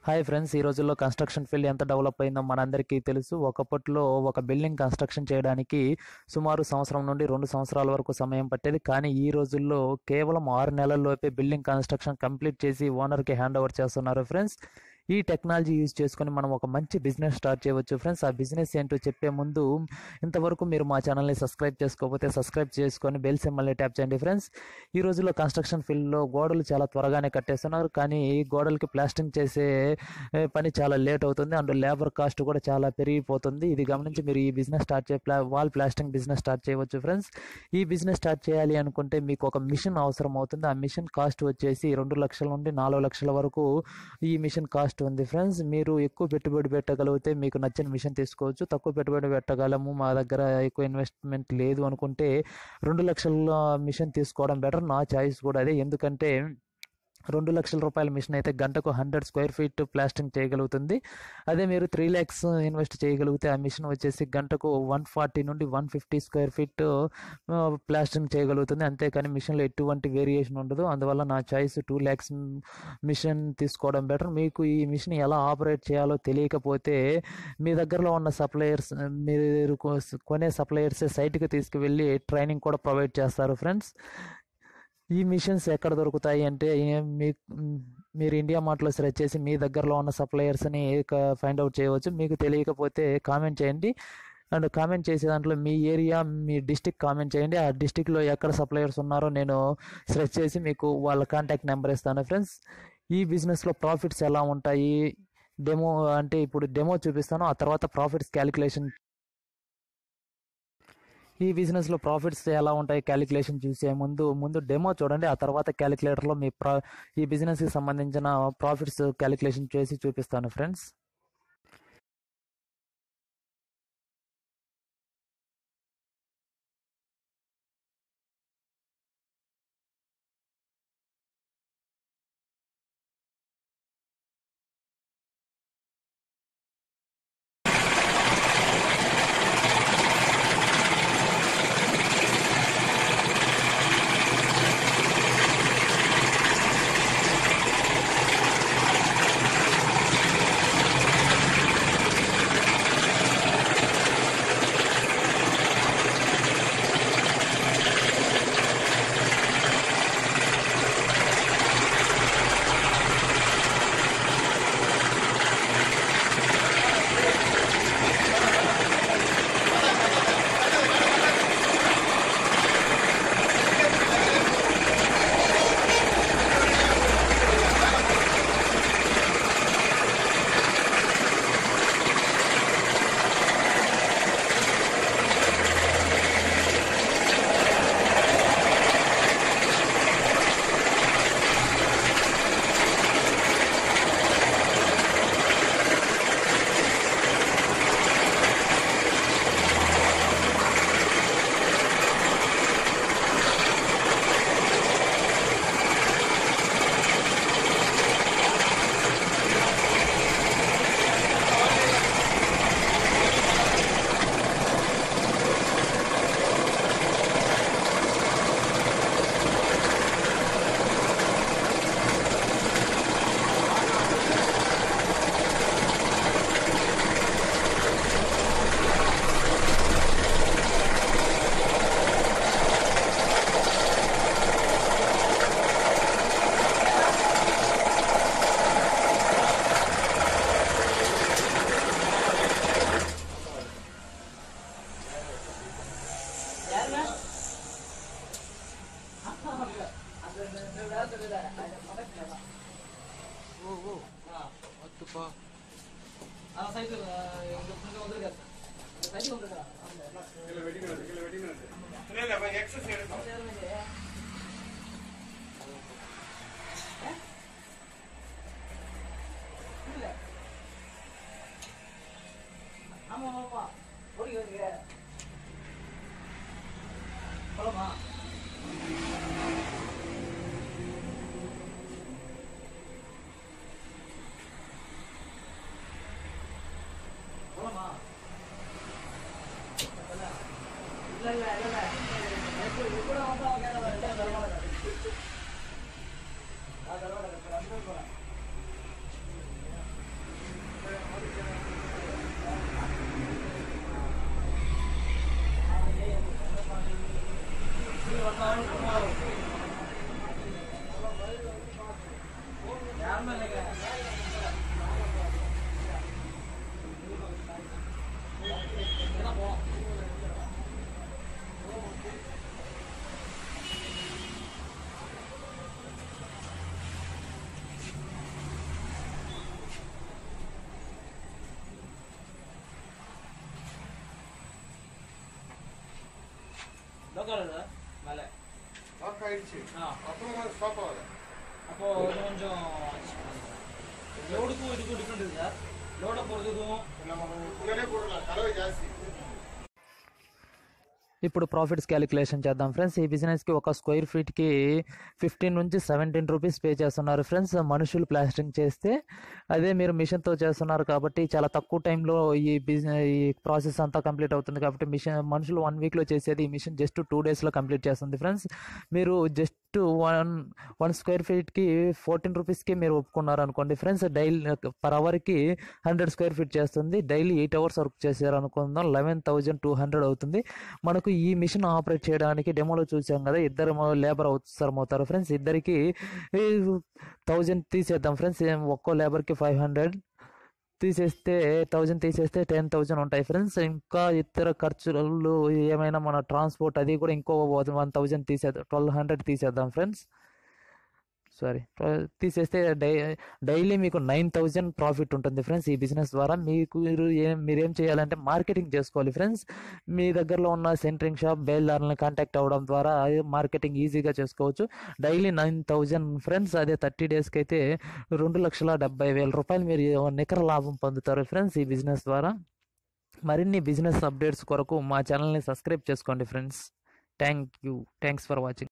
hi friends ఈ రోజుల్లో construction field ఎంత డెవలప్ అయిందో మనందరికీ తెలుసు ఒకప్పట్లో ఒక బిల్డింగ్ కన్స్ట్రక్షన్ చేయడానికి సుమారు సంవత్సరం నుండి రెండు సంవత్సరాల వరకు సమయం పట్టేది కానీ ఈ రోజుల్లో కేవలం ఆరు నెలల్లోపే బిల్డింగ్ కన్స్ట్రక్షన్ కంప్లీట్ చేసి ఓనర్కి హ్యాండ్ ఓవర్ చేస్తున్నారు ఫ్రెండ్స్ ఈ టెక్నాలజీ యూజ్ చేసుకొని మనం ఒక మంచి బిజినెస్ స్టార్ట్ చేయవచ్చు ఫ్రెండ్స్ ఆ బిజినెస్ ఏంటో చెప్పే ముందు ఇంతవరకు మీరు మా ఛానల్ని సబ్స్క్రైబ్ చేసుకోకపోతే సబ్స్క్రైబ్ చేసుకొని బెల్ సింబల్ని ట్యాప్ చేయండి ఫ్రెండ్స్ ఈ రోజుల్లో కన్స్ట్రక్షన్ ఫీల్డ్లో గోడలు చాలా త్వరగానే కట్టేస్తున్నారు కానీ ఈ గోడలకి ప్లాస్టింగ్ చేసే ఏ, పని చాలా లేట్ అవుతుంది అండ్ లేబర్ కాస్ట్ కూడా చాలా పెరిగిపోతుంది ఇది గమనించి మీరు ఈ బిజినెస్ స్టార్ట్ చే ప్లా వాల్ ప్లాస్టింగ్ బిజినెస్ స్టార్ట్ చేయవచ్చు ఫ్రెండ్స్ ఈ బిజినెస్ స్టార్ట్ చేయాలి అనుకుంటే మీకు ఒక మిషన్ అవసరం అవుతుంది ఆ మిషన్ కాస్ట్ వచ్చేసి రెండు లక్షల నుండి నాలుగు లక్షల వరకు ఈ మిషన్ కాస్ట్ ఉంది ఫ్రెండ్స్ మీరు ఎక్కువ పెట్టుబడి పెట్టగలిగితే మీకు నచ్చిన మిషన్ తీసుకోవచ్చు తక్కువ పెట్టుబడి పెట్టగలము మా దగ్గర ఎక్కువ ఇన్వెస్ట్మెంట్ లేదు అనుకుంటే రెండు లక్షల మిషన్ తీసుకోవడం బెటర్ నా చాయిస్ కూడా అదే ఎందుకంటే రెండు లక్షల రూపాయల మిషన్ అయితే గంటకు హండ్రెడ్ స్క్వేర్ ఫీట్ ప్లాస్టింగ్ చేయగలుగుతుంది అదే మీరు త్రీ ల్యాక్స్ ఇన్వెస్ట్ చేయగలిగితే ఆ మిషన్ వచ్చేసి గంటకు వన్ ఫార్టీ నుండి one fifty square feet plastering చేయగలుగుతుంది అంతేకాని మిషన్లో ఎటువంటి వేరియేషన్ ఉండదు అందువల్ల నా చాయిస్ టూ ల్యాక్స్ మిషన్ తీసుకోవడం బెటర్ మీకు ఈ మిషన్ ఎలా ఆపరేట్ చేయాలో తెలియకపోతే మీ దగ్గరలో ఉన్న సప్లయర్స్ మీరు కొ- కొనే సప్లయర్స్ సైట్కి తీసుకువెళ్ళి ట్రైనింగ్ కూడా ప్రొవైడ్ చేస్తారు ఫ్రెండ్స్ ఈ మిషన్స్ ఎక్కడ దొరుకుతాయి అంటే ఏ- మీ మ్, మీరు ఇండియా మార్ట్లో సెర్చ్ చేసి మీ దగ్గరలో ఉన్న సప్లయర్స్ని ఫైండ్ అవుట్ చేయవచ్చు మీకు తెలియకపోతే కామెంట్ చేయండి అండ్ కామెంట్ చేసే దాంట్లో మీ ఏరియా మీ డిస్టిక్ కామెంట్ చేయండి ఆ డిస్టిక్లో ఎక్కడ సప్లయర్స్ ఉన్నారో నేను సెర్చ్ చేసి మీకు వాళ్ళ కాంటాక్ట్ నెంబర్ ఇస్తాను ఫ్రెండ్స్ ఈ బిజినెస్లో ప్రాఫిట్స్ ఎలా ఉంటాయి డెమో అంటే ఇప్పుడు డెమో చూపిస్తాను ఆ తర్వాత ప్రాఫిట్స్ క్యాలిక్యులేషన్ ఈ బిజినెస్ లో ప్రాఫిట్స్ ఎలా ఉంటాయి క్యాలిక్యులేషన్ చూసే ముందు ముందు డెమో చూడండి ఆ తర్వాత క్యాలిక్యులేటర్ లో మీ ప్రా ఈ బిజినెస్ కి సంబంధించిన ప్రాఫిట్స్ క్యాలిక్యులేషన్ చేసి చూపిస్తాను ఫ్రెండ్స్ லோக்கல் சார் மேலே லாக் ஆயிடுச்சு ஆ அப்புறம் அது ஸ்டாப் ஆகல அப்போ இது கொஞ்சம் adjust பண்ணுங்க சார் லோடுக்கும் இதுக்கும் டிஃப்ரெண்ட் இருக்குது சார் லோடை பொறுத்ததுக்கும் நம்ம முன்னாடியே போடலாம் கலவை ஜாஸ்தி ఇప్పుడు ప్రాఫిట్స్ క్యాలిక్యులేషన్ చేద్దాం ఫ్రెండ్స్ ఈ బిజినెస్కి ఒక స్క్వేర్ ఫీట్కి ఫిఫ్టీన్ నుంచి సెవెంటీన్ రూపీస్ పే చేస్తున్నారు ఫ్రెండ్స్ మనుషులు ప్లాస్టింగ్ చేస్తే అదే మీరు మిషన్తో చేస్తున్నారు కాబట్టి చాలా తక్కువ టైంలో ఈ బిజినెస్ ఈ ప్రాసెస్ అంతా కంప్లీట్ అవుతుంది కాబట్టి మిషన్ మనుషులు వన్ వీక్లో చేసేది ఈ మిషన్ జస్ట్ టూ డేస్లో కంప్లీట్ చేస్తుంది ఫ్రెండ్స్ మీరు జస్ట్ వన్ వన్ స్క్వేర్ ఫీట్కి ఫోర్టీన్ రూపీస్కి మీరు ఒప్పుకున్నారు అనుకోండి ఫ్రెండ్స్ డైలీ పర్ అవర్కి హండ్రెడ్ స్క్వేర్ ఫీట్ చేస్తుంది డైలీ ఎయిట్ అవర్స్ వర్క్ చేశారు అనుకుందాం లెవెన్ థౌజండ్ టూ హండ్రెడ్ అవుతుంది మనకు ఈ మిషన్ ఆపరేట్ చేయడానికి డెమోలో చూసాం కదా ఇద్దరు లేబర్ అవసరం అవుతారు ఫ్రెండ్స్ ఇద్దరికి థౌజండ్ తీసేద్దాం ఫ్రెండ్స్ ఒక్కో లేబర్కి ఫైవ్ హండ్రెడ్ తీసేస్తే థౌజండ్ తీసేస్తే టెన్ థౌజండ్ ఉంటాయి ఫ్రెండ్స్ ఇంకా ఇతర ఖర్చులు ఏమైనా మన ట్రాన్స్పోర్ట్ అది కూడా ఇంకో వన్ థౌజండ్ తీసేద్దాం ట్వెల్వ్ హండ్రెడ్ తీసేద్దాం ఫ్రెండ్స్ సారీ తీసేస్తే డై డైలీ మీకు నైన్ థౌజండ్ ప్రాఫిట్ ఉంటుంది ఫ్రెండ్స్ ఈ బిజినెస్ ద్వారా మీకు మీరు ఏం మీరేం చేయాలంటే మార్కెటింగ్ చేసుకోవాలి ఫ్రెండ్స్ మీ దగ్గరలో ఉన్న సెంటరింగ్ షాప్ బేల్దారులను కాంటాక్ట్ అవ్వడం ద్వారా మార్కెటింగ్ ఈజీగా చేసుకోవచ్చు డైలీ నైన్ థౌజండ్ ఫ్రెండ్స్ అదే థర్టీ డేస్కి అయితే రెండు లక్షల డెబ్బై వేల రూపాయలు మీరు నికర లాభం పొందుతారు ఫ్రెండ్స్ ఈ బిజినెస్ ద్వారా మరిన్ని బిజినెస్ అప్డేట్స్ కొరకు మా ఛానల్ని సబ్స్క్రైబ్ చేసుకోండి friends thank you thanks for watching